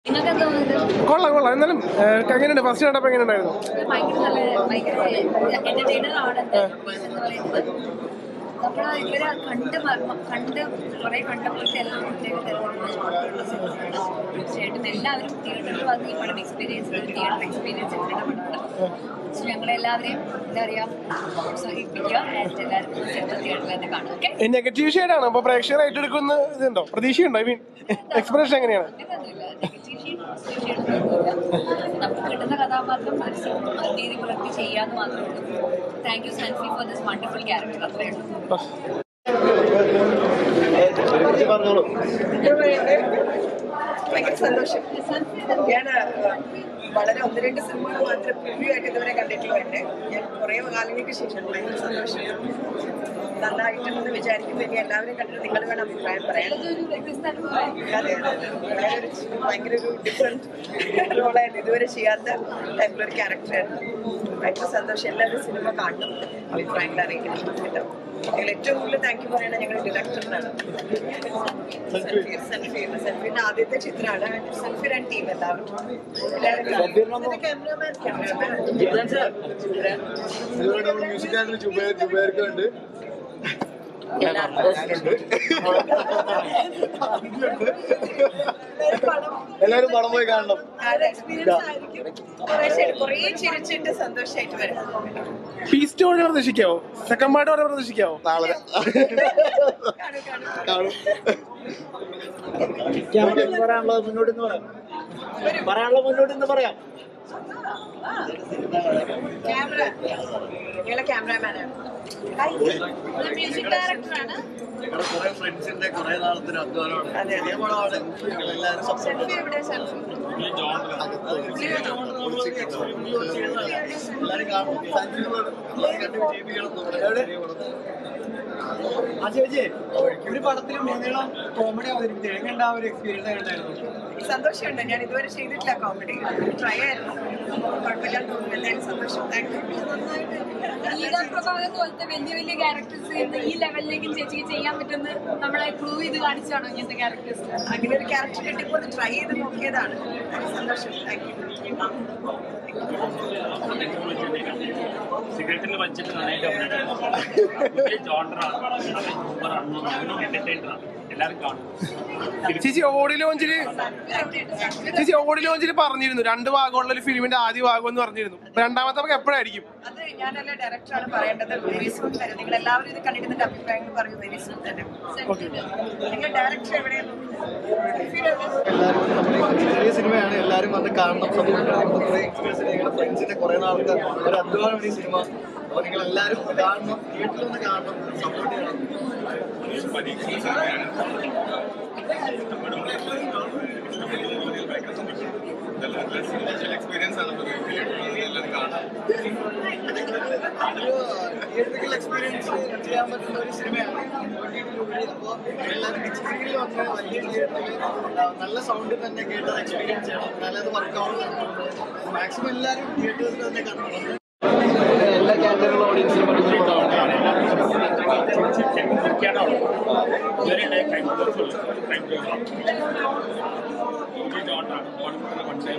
നിങ്ങൾക്ക് എന്താ തോന്നുന്നത് കൊള്ളാം കൊള്ളാം എന്നാലും ഏഹ്, എങ്ങനെയുണ്ട് ഫസ്റ്റ് കണ്ടപ്പോ എങ്ങനെയുണ്ടായിരുന്നു ഭയങ്കര നല്ല ഭയങ്കര എന്റർടൈനർ ആണ് എന്താ എന്ന് പറയുന്നത് നമ്മൾ ഇവരെ കണ്ട് മ- കണ്ട് കുറെ കണ്ടപ്പോഴത്തെ എല്ലാം പ്രത്യേക തരത്തിലുള്ള സിനിമയാണ് തീർച്ചയായിട്ടും എല്ലാവരും തിയേറ്ററിൽ വന്ന് ഈ പടം എക്സ്പീരിയൻസ് തിയേറ്റർ എക്സ്പീരിയൻസ് ചെയ്യേണ്ട പടമാണ് സോ ഞങ്ങളെല്ലാവരെയും എന്താ പറയാ പ്രോത്സാഹിപ്പിക്കുക ആൻഡ് എല്ലാവരും തിയേറ്ററിൽ തന്നെ കാണുക ഓക്കെ നെഗറ്റീവ് ഷെയ്ഡാണ് അപ്പൊ പ്രേക്ഷകർ ഏറ്റെടുക്കുന്ന ഇതുണ്ടോ പ്രതീക്ഷയുണ്ടോ ഐ മീൻ എക്സ്പ്രഷൻ എങ്ങനെയാണ് അങ്ങനെയൊന്നുമില്ല നെഗറ്റീവ് ഷെയ്ഡ് പോസിറ്റീവ് ഷെയ്ഡ് നമുക്ക് കിട്ടുന്ന കഥാപാത്രം നീതി പുലർത്തി ചെയ്യാന്ന് മാത്രമേ ഉള്ളൂ thank you Sanfi for this wonderful character അത്രേ ഉള്ളൂ പറഞ്ഞോളൂ ഭയങ്കര സന്തോഷം ഞാൻ വളരെ ഒന്ന് രണ്ട് സിനിമകൾ മാത്രം പ്രിവ്യൂ ആയിട്ട് ഇതുവരെ കണ്ടിട്ടുള്ളതുണ്ട് ഞാൻ കുറേ കാലങ്ങൾക്ക് ശേഷം ഭയങ്കര സന്തോഷം നന്നായിട്ടുണ്ടെന്ന് വിചാരിക്കുന്നു ഇനി എല്ലാവരും കണ്ടിട്ട് നിങ്ങൾ വേണം അഭിപ്രായം പറയാൻ ഒരു വ്യത്യസ്ത അനുഭവമായിരുന്നു അതെ അതെ വളരെ ഒരു ഭയങ്കര ഒരു ഡിഫറെൻറ്റ് റോളായിരുന്നു ഇതുവരെ ചെയ്യാത്ത ടൈപ്പിലൊരു ക്യാരക്ടറായിരുന്നു ഭയങ്കര സന്തോഷം എല്ലാവരും സിനിമ കാണണം അഭിപ്രായങ്ങൾ അറിയിക്കണം കേട്ടോ ഞങ്ങൾ ഏറ്റവും കൂടുതൽ താങ്ക് യു പറയണത് ഞങ്ങളുടെ ഡയറക്ടറിനാണ് സൻഫീർ സൻഫീർ സൻഫീറിന്റെ ആദ്യത്തെ ചിത്രമാണ് സൻഫീർ ആൻഡ് ടീം എല്ലാവരും cameraman cameraman music and Jubair ജുബേർക്ക് ഉണ്ട് എല്ലാരും പടം പോയി കാണണം എക്സ്പീരിയൻസ് ആയിരിക്കും കുറേ ശരി കുറേ ചിരിച്ചിട്ട് സന്തോഷമായിട്ട് വരും പീസ് സ്റ്റോറി പ്രതീക്ഷിക്കാവോ സെക്കൻഡ് പാർട്ട് വരെ പ്രതീക്ഷിക്കാവോ നാളെ കാണും കാണും കാണും പറയാനുള്ളത് മുന്നോട്ട് പറയാം പറയാനുള്ളത് മുന്നോട്ട് പറയാം ക്യാമറ ഞങ്ങളെ ക്യാമറാമാനാണ് മ്യൂസിക് ഡയറക്ടറാണ് ഞങ്ങളുടെ കുറെ ഫ്രണ്ട്സിന്റെ കുറെ നാളത്തെ അധ്വാനമാണ് അതെ, അതെ. ഇതേപോലെയാണ് ഞങ്ങളെല്ലാവരും സപ്പോർട്ട് സെൽഫി എവിടെ സെൽഫി എല്ലാരും കാണും കണ്ടു വിജയിപ്പിക്കണം നമ്മുടെ ചെറിയ പടം. ആ ചേച്ചി ഒരു പടത്തിൽ മൂന്നോളം കോമഡി അവതരിപ്പിച്ചു എങ്ങനെ ആ ഒരു എക്സ്പീരിയൻസ് ഉണ്ടായിരുന്നു സന്തോഷമുണ്ട് ഞാൻ ഇതുവരെ ചെയ്തിട്ടില്ല കോമഡി ട്രൈ ആയിരുന്നു കുഴപ്പമില്ലാന്ന് തോന്നുന്നു എന്തായാലും സന്തോഷം താങ്ക് യു ലീല പ്രഭാകർ പോലത്തെ വലിയ വലിയ ക്യാരക്ടേഴ്സ് ഈ ലെവലിലേക്കും ചേച്ചിക്ക് ചെയ്യാൻ പറ്റുന്ന നമ്മളെ പ്രൂവ് ചെയ്ത് കാണിച്ചാണോ ഇങ്ങനത്തെ ക്യാരക്ടേഴ്സ് അങ്ങനെ ഒരു ക്യാരക്ടർ കിട്ടിയപ്പോൾ അത് ട്രൈ ചെയ്ത് നോക്കിയതാണ് സന്തോഷം താങ്ക് യു സിഗരറ്റിൽ വച്ചിട്ട് നന്നായിട്ട് ജോണ്ടറാണ് സൂപ്പറാണ് എന്റർടൈനറാണ് എല്ലാവരും കാണും ചേച്ചി ഓഡിയോ ലോഞ്ചില് ചേച്ചി ഓഡിയോ ലോഞ്ചിൽ പറഞ്ഞിരുന്നു രണ്ട് ഭാഗമുള്ള ഒരു ഫിലിമിന്റെ ആദ്യ ഭാഗം എന്ന് പറഞ്ഞിരുന്നു അപ്പൊ രണ്ടാമത്തെ നമുക്ക് എപ്പോഴായിരിക്കും അത് ഞാനല്ല ഡയറക്ടറാണ് പറയേണ്ടത് വെരി സൂൺ തരും നിങ്ങൾ എല്ലാവരും ഇത് കണ്ടിട്ട് ഇതിന്റെ അഭിപ്രായങ്ങൾ പറയും വെരി സൂൺ തന്നെ നിങ്ങൾ ഡയറക്ടർ എവിടെയാണ് എല്ലാവരും നമ്മുടെ ചെറിയ സിനിമയാണ് എല്ലാവരും വന്ന് കാണണം സപ്പോർട്ട് ചെയ്യണം കുറെ എക്സ്പീരിയൻസ് ഞങ്ങളുടെ ഫ്രണ്ട്സിന്റെ കുറെ നാളത്തെ ഒരു അധ്വാനമാണ് ഈ സിനിമ അപ്പൊ നിങ്ങൾ എല്ലാവരും കാണണം തിയേറ്ററിൽ ഒന്ന് കാണണം സപ്പോർട്ട് ചെയ്യണം തിയേറ്ററിക്കൽ എക്സ്പീരിയൻസ് ചെയ്യാൻ പറ്റുന്ന ഒരു സിനിമയാണ് അപ്പോൾ എല്ലാവരും ബിഗ് സ്ക്രീനിൽ വന്ന് വലിയ തിയേറ്ററിൽ നല്ല സൗണ്ടിൽ തന്നെ കേട്ടത് എക്സ്പീരിയൻസ് ചെയ്യണം എന്നാലേ അത് വർക്കൗട്ട് മാക്സിമം എല്ലാവരും തിയേറ്ററിൽ തന്നെ കാണണം എല്ലാ കാറ്റഗറിയിലുള്ള ഓഡിയൻസിനും പറ്റുന്ന പടമാണ് ഇതുവരെ ഉണ്ടായ ക്രൈം ക്രൈം ജോണ്ടറാണ് കോൺഫിഡൻസ് മനസ്സിലായ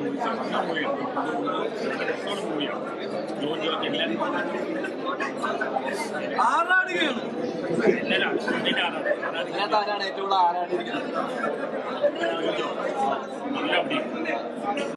മൂവീസാണ് മൂവിയാണ് ജോലികളൊക്കെ എല്ലാവരും ആറാടുകയാണ് എല്ലാവരും അതിൻ്റെ ആറാണ് ഇതിനകത്ത് ആരാണ് ഏറ്റവും കൂടുതൽ ആരാടിയിരിക്കുന്നത് നല്ല അഭിനയം